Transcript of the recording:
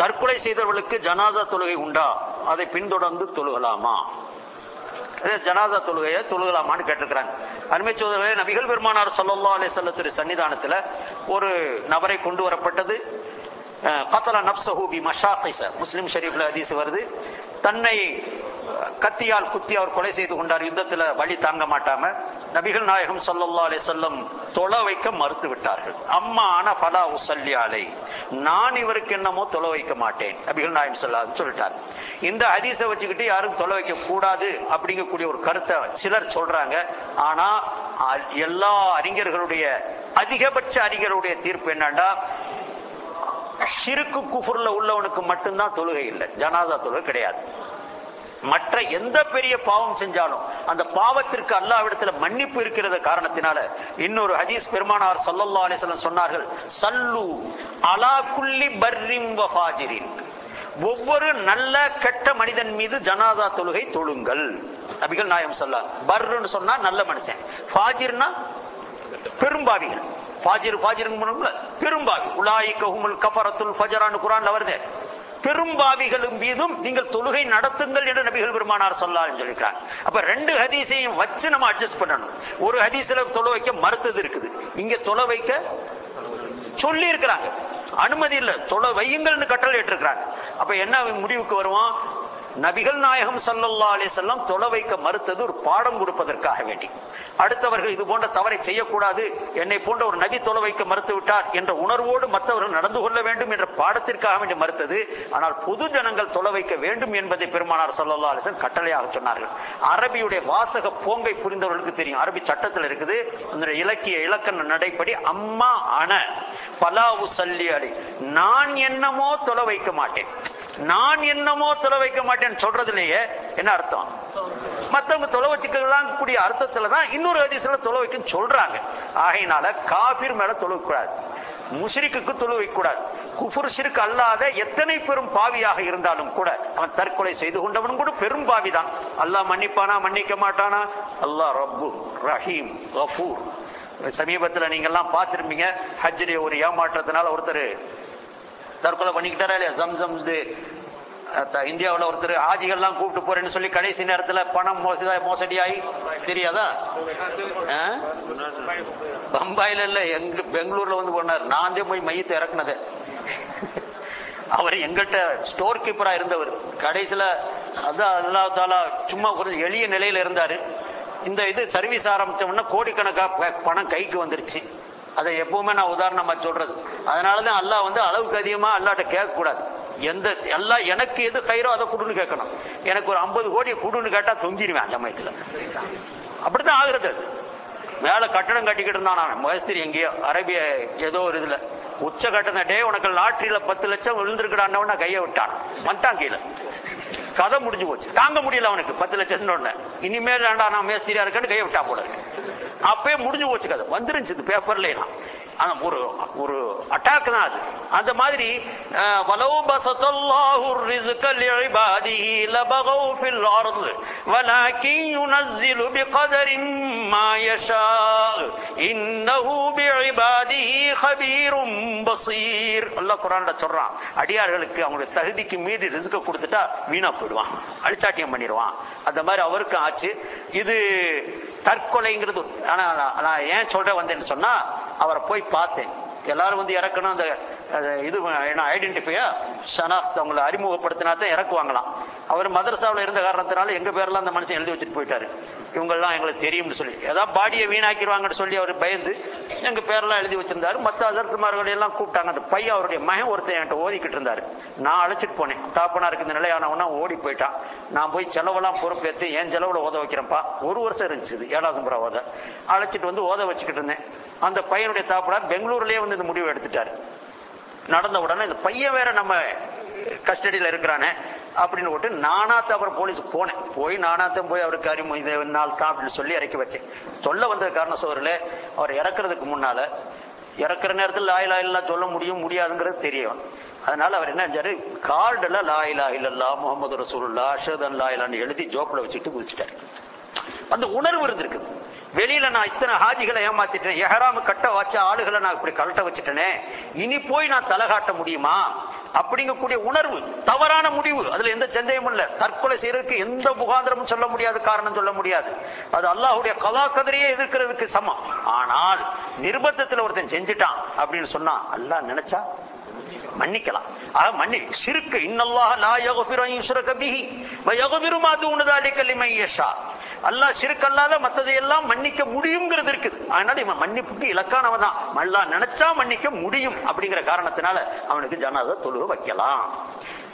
தற்கொலை செய்தவர்களுக்கு ஜனாசா தொழுகை உண்டா அதை பின்தொடர்ந்து தொழுகலாமா இது ஜனாசா தொழுகையை தொழுகலாமான்னு கேட்டிருக்கிறாங்க அருமை சோதரர்களே நபிகள் பெருமானார் ஸல்லல்லாஹு அலைஹி வஸல்லம் திரு சன்னிதானத்துல ஒரு நபரை கொண்டு வரப்பட்டது அஹ், கத்தல நப்சஹு பி மஷாகிஸ முஸ்லிம் ஷரீஃப்ல ஹதீஸ் வருது தன்னை அஹ், கத்தியால் குத்தி அவர் கொலை செய்து கொண்டார் யுத்தத்துல வழி தாங்க மாட்டாம நபிகள் நாயகம் ஸல்லல்லாஹு அலைஹி வஸல்லம் தொழ வைக்க மறுத்து விட்டார்கள் அம்மா ஆன பலா உசல்லி அலை நான் இவருக்கு என்னமோ தொழ வைக்க மாட்டேன் நபிகள் நாயகம் ஸல்லல்லாஹு சொல்லிட்டார் இந்த ஹதீஸை வச்சுக்கிட்டு யாரும் தொலை வைக்க கூடாது அப்படிங்கக்கூடிய ஒரு கருத்தை சிலர் சொல்றாங்க ஆனா அ- எல்லா அறிஞர்களுடைய அதிகபட்ச அறிஞருடைய தீர்ப்பு என்னன்னா ஷிருக்கு குஃபுர்ல உள்ளவனுக்கு மட்டும்தான் தொழுகை இல்லை ஜனாதா தொழுகை கிடையாது மற்ற எந்த பெரிய பாவம் செஞ்சாலும் அந்த பாவத்திற்கு அல்லாவிடத்துல மன்னிப்பு இருக்கிறது காரணத்தினால இன்னொரு ஹதீஸ் பெருமானார் ஸல்லல்லாஹு அலைஹி வஸல்லம் சொன்னார்கள் சல்லு அலா குல்லி பர்ரிம் வ ஃபாஜிரின் ஒவ்வொரு நல்ல கெட்ட மனிதன் மீது ஜனாதா தொழுகை தொழுங்கள் நபிகள் நாயம் சொல்லா பர்ருன்னு சொன்னா நல்ல மனுஷன் ஃபாஜிர்னா பெரும்பாவிகள் ஃபாஜிர் ஃபாஜிர் பெரும்பாவி உலாயிக்க ஹுமுல் கஃபரத்துல் ஃபஜரான்னு குர்ஆன்ல வருது பெரும்பாவிகளும் மீதும் நீங்கள் தொழுகை நடத்துங்கள் என்று நபிகள் பெருமானார் சொல்லான்னு சொல்லியிருக்காங்க அப்ப ரெண்டு ஹதீஸையும் வச்சு நம்ம அட்ஜஸ்ட் பண்ணணும் ஒரு ஹதீஸ்ல தொலை வைக்க மறுத்தது இருக்குது இங்க தொலை வைக்க சொல்லி இருக்கிறாங்க அனுமதி இல்ல தொலை வையுங்கள்னு கட்டளை இருக்கிறாங்க அப்ப என்ன முடிவுக்கு வருவோம் நபிகள் நாயகம் ஸல்லல்லாஹு அலைஹி வஸல்லம் தொலை வைக்க மறுத்தது ஒரு பாடம் கொடுப்பதற்காக வேண்டி அடுத்தவர்கள் இது போன்ற தவறை செய்யக்கூடாது என்னை போன்ற ஒரு நபி தொலை வைக்க மறுத்து விட்டார் என்ற உணர்வோடு மற்றவர்கள் நடந்து கொள்ள வேண்டும் என்ற பாடத்திற்காக வேண்டி மறுத்தது ஆனால் பொது ஜனங்கள் தொலை வைக்க வேண்டும் என்பதை பெருமானார் ஸல்லல்லாஹு அலைஹி வஸல்லம் கட்டளையாக சொன்னார்கள் அரபியுடைய வாசக போங்கை புரிந்தவர்களுக்கு தெரியும் அரபி சட்டத்தில் இருக்குது இந்த இலக்கிய இலக்கண நடைப்படி அம்மா அன பலாவு சல்லி அலி நான் என்னமோ தொலை வைக்க மாட்டேன் நான் என்னமோ தொலை வைக்க மாட்டேன்னு சொல்றதுலயே என்ன அர்த்தம் மத்தவங்க தொலை வச்சுக்கலாம் கூடிய அர்த்தத்துல தான் இன்னொரு ஹதீஸ்ல தொலை வைக்க சொல்றாங்க ஆகையினால காபிர் மேல தொலை கூடாது முஷ்ரிக்குக்கு தொழு வைக்கக்கூடாது குஃபுர் ஷிர்க் அல்லாத எத்தனை பெரும் பாவியாக இருந்தாலும் கூட அவன் தற்கொலை செய்து கொண்டவன் கூட பெரும் பாவிதான் அல்லாஹ் மன்னிப்பானா மன்னிக்க மாட்டானா அல்லாஹ் ரப்பு ரஹீம் கஃபூர் சமீபத்துல நீங்க எல்லாம் பார்த்திருப்பீங்க ஹஜ்ஜிலே ஒரு ஏமாற்றத்தினால ஒருத்தர் தற்கொலை பண்ணிக்கிட்டாரா இல்லையா ஜம்சம் இது அஹ் இந்தியாவுல ஒருத்தர் ஆஜிகள்லாம் கூப்பிட்டு போறேன்னு சொல்லி கடைசி நேரத்துல பணம் மோசடி மோசடியாகி தெரியாதா ஆ? பம்பாயில இல்ல எங்க பெங்களூர்ல வந்து போனார் நான் தான் போய் மையத்தை இறக்குனது அவர் எங்கிட்ட ஸ்டோர் கீப்பரா இருந்தவர் கடைசியில அதான் அல்லா தாலா சும்மா ஒரு எளிய நிலையில இருந்தாரு இந்த இது சர்வீஸ் ஆரம்பிச்சோம்னா கோடிக்கணக்கா ப- பணம் கைக்கு வந்துருச்சு அதை எப்பவுமே நான் உதாரணமா சொல்றது அதனாலதான் அல்லாஹ் வந்து அளவுக்கு அதிகமா அல்லாட்ட கேட்க கூடாது எந்த எல்லாம் எனக்கு எது கயிறோ அதை கொடுன்னு கேட்கணும் எனக்கு ஒரு ஐம்பது கோடி கொடுன்னு கேட்டா தொங்கிடுவேன் சமயத்துல அப்படித்தான் ஆகுறது அது மேல கட்டடம் கட்டிக்கிட்டு இருந்தான் அவன் மேஸ்திரி எங்கேயோ அரேபிய ஏதோ ஒரு இதுல உச்ச கட்டண டே உனக்கு லாட்டரியில பத்து லட்சம் விழுந்திருக்கிறான்னு கையை விட்டான் வந்துட்டான் கீழே கதை முடிஞ்சு போச்சு தாங்க முடியல அவனுக்கு பத்து லட்சம் உடனே இனிமேல் வேண்டாம் நான் மேஸ்திரியா இருக்கேன்னு கையை விட்டா போல இருக்கு அப்பயே முடிஞ்சு போச்சு கதை வந்துருந்துச்சு இது பேப்பர்லாம் ஆனா ஒரு ஒரு அட்டாக் தான் அது அந்த மாதிரி அஹ், வலவு பசத்தல்லாஹு الرزق لعباده لبغوا في الارض ولكن ينزل بقدر ما يشاء انه بعباده خبير بصير அல்லாஹ் குர்ஆன்ல சொல்றான் அடியார்களுக்கு அவங்களுடைய தகுதிக்கு மீறி ரிஸ்க கொடுத்துட்டா வீணா போயிடுவான் அழிச்சாட்டியம் பண்ணிடுவான் அந்த மாதிரி அவருக்கு ஆச்சு இது தற்கொலைங்கிறது ஆனா நான் நான் ஏன் சொல்றேன் வந்தேன்னு சொன்னா அவரை போய் பார்த்தேன் எல்லாரும் வந்து இறக்கணும் அந்த அது இது என்ன ஐடென்டிஃபையா ஷனாஃப்த் அவங்களை அறிமுகப்படுத்தினா தான் இறக்குவாங்களாம் அவர் மதரசாவில் இருந்த காரணத்தினால எங்க பேர்லாம் அந்த மனுஷன் எழுதி வச்சுட்டு போயிட்டாரு இவங்கெல்லாம் எங்களுக்கு தெரியும்னு சொல்லி ஏதாவது பாடியை வீணாக்கிடுவாங்கன்னு சொல்லி அவர் பயந்து எங்க பேர்லாம் எழுதி வச்சிருந்தாரு மற்ற அதர்த்துமார்களை எல்லாம் கூப்பிட்டாங்க அந்த பையன் அவருடைய மகன் ஒருத்தன் என்கிட்ட ஓதிக்கிட்டு இருந்தாரு நான் அழைச்சிட்டு போனேன் தாப்பனாருக்கு இந்த நிலையானவனா ஓடி போயிட்டான் நான் போய் செலவெல்லாம் பொறுப்பேற்று என் செலவுல ஓத வைக்கிறேன்ப்பா ஒரு வருஷம் இருந்துச்சு இது ஏழாவது முறை ஓத அழைச்சிட்டு வந்து ஓத வச்சுக்கிட்டு இருந்தேன் அந்த பையனுடைய தாப்பனார் பெங்களூர்லயே வந்து இந்த முடிவு எடுத்துட்டாரு நடந்த உடனே இந்த பையன் வேற நம்ம கஸ்டடியில இருக்கிறானே அப்படின்னு விட்டு நானாத்த அப்புறம் போலீஸுக்கு போனேன் போய் நானாத்தான் போய் அவருக்கு அறிமு இது நாள் தான் அப்படின்னு சொல்லி இறக்கி வச்சேன் சொல்ல வந்த காரண சோறுல அவர் இறக்குறதுக்கு முன்னால இறக்குற நேரத்தில் லாயிலா இல்லா சொல்ல முடியும் முடியாதுங்கிறது தெரியும் அதனால அவர் என்ன செஞ்சாரு கார்டுல லாயிலா இல்லல்லா முகமது ரசூலுல்லா அஷதன் லாயிலான்னு எழுதி ஜோப்பில் வச்சுட்டு குதிச்சிட்டாரு அந்த உணர்வு இருந்திருக்குது வெளியில நான் இத்தனை ஹாஜிகளை ஏமாத்திட்டேன் எஹராம கட்ட வச்ச ஆளுகளை நான் இப்படி கழட்ட வச்சுட்டேனே இனி போய் நான் தலை காட்ட முடியுமா அப்படிங்கக்கூடிய உணர்வு தவறான முடிவு அதுல எந்த சந்தேகமும் இல்ல தற்கொலை செய்யறதுக்கு எந்த முகாந்திரமும் சொல்ல முடியாது காரணம் சொல்ல முடியாது அது அல்லாஹ்வுடைய கலா கதிரையே எதிர்க்கிறதுக்கு சமம் ஆனால் நிர்பந்தத்துல ஒருத்தன் செஞ்சுட்டான் அப்படின்னு சொன்னா அல்லாஹ் நினைச்சா மன்னிக்கலாம் ஆக மன்னி சிறுக்கு இன்னல்லாஹ் லா யக்ஃபிரு அன் யுஷ்ரக பிஹி வ யக்ஃபிரு மா தூன தாலிக லிமன் யஷா அல்லாஹ் சிறுக்கு அல்லாத மத்ததையெல்லாம் மன்னிக்க முடியுங்கிறது இருக்குது அதனால இவன் மன்னிப்புக்கு இலக்கானவன் தான் அல்லாஹ் நினைச்சா மன்னிக்க முடியும் அப்படிங்கிற காரணத்தினால அவனுக்கு ஜனாதா தொழுக வைக்கலாம்